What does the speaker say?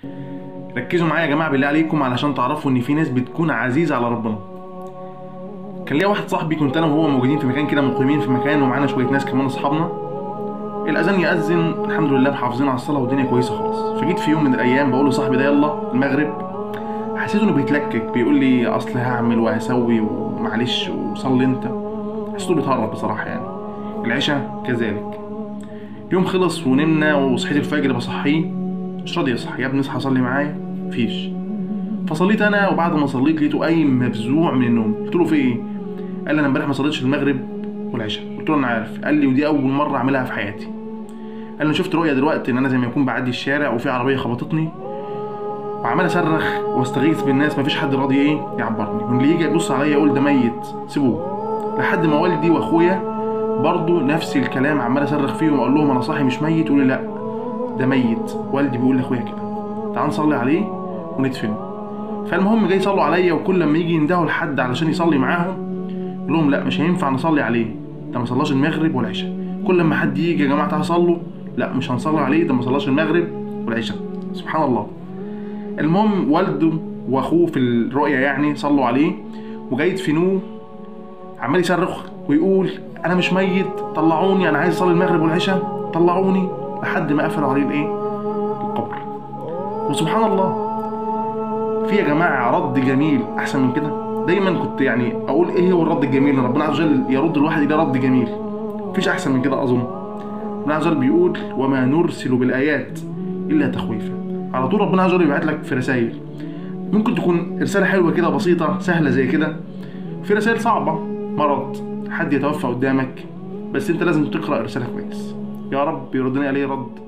ركزوا معايا يا جماعه بالله عليكم علشان تعرفوا ان في ناس بتكون عزيزه على ربنا كان ليا واحد صاحبي كنت انا وهو موجودين في مكان كده مقيمين في مكان ومعانا شويه ناس كمان اصحابنا الاذان ياذن الحمد لله محافظين على الصلاه والدنيا كويسه خالص فجيت في يوم من الايام بقول لصاحبي ده يلا المغرب حسيت انه بيتلكك بيقول لي اصل هعمل وهسوي ومعلش وصلي انت حسيته بيتهرب بصراحه يعني العشاء كذلك يوم خلص ونمنا وصحيت الفجر بصحيه مش راضي يصحى يا ابني اصحى صلي معايا مفيش فصليت انا وبعد ما صليت لقيته قايم مفزوع من النوم قلت له في ايه قال لي انا امبارح ما صليتش المغرب والعشاء قلت له انا عارف قال لي ودي اول مره اعملها في حياتي قال لي انا شفت رؤيه دلوقتي ان انا زي ما يكون بعدي الشارع وفي عربيه خبطتني وعمال اصرخ واستغيث بالناس مفيش حد راضي ايه يعبرني واللي يجي يبص عليا يقول ده ميت سيبوه لحد ما والدي واخويا برضه نفس الكلام عمال اصرخ فيهم اقول لهم انا صاحي مش ميت يقولوا لي لا ده ميت والدي بيقول لاخويا كده تعال نصلي عليه وندفنه فالمهم جاي يصلوا عليا وكل لما يجي يندهوا لحد علشان يصلي معاهم يقول لهم لا مش هينفع نصلي عليه ده ما صلاش المغرب والعشاء كل لما حد يجي يا جماعه تعالوا صلوا لا مش هنصلي عليه ده ما صلاش المغرب والعشاء سبحان الله المهم والده واخوه في الرؤيا يعني صلوا عليه وجاي يدفنوه عمال يصرخ ويقول انا مش ميت طلعوني انا عايز اصلي المغرب والعشاء طلعوني لحد ما قفلوا عليه الايه القبر وسبحان الله في يا جماعه رد جميل احسن من كده دايما كنت يعني اقول ايه هو الرد الجميل ان ربنا عز وجل يرد الواحد الى رد جميل مفيش احسن من كده اظن ربنا عز وجل بيقول وما نرسل بالايات الا تخويفا على طول ربنا عز وجل يبعت لك في رسائل ممكن تكون رساله حلوه كده بسيطه سهله زي كده في رسائل صعبه مرض حد يتوفى قدامك بس انت لازم تقرا الرساله كويس يا رب يردني عليه رد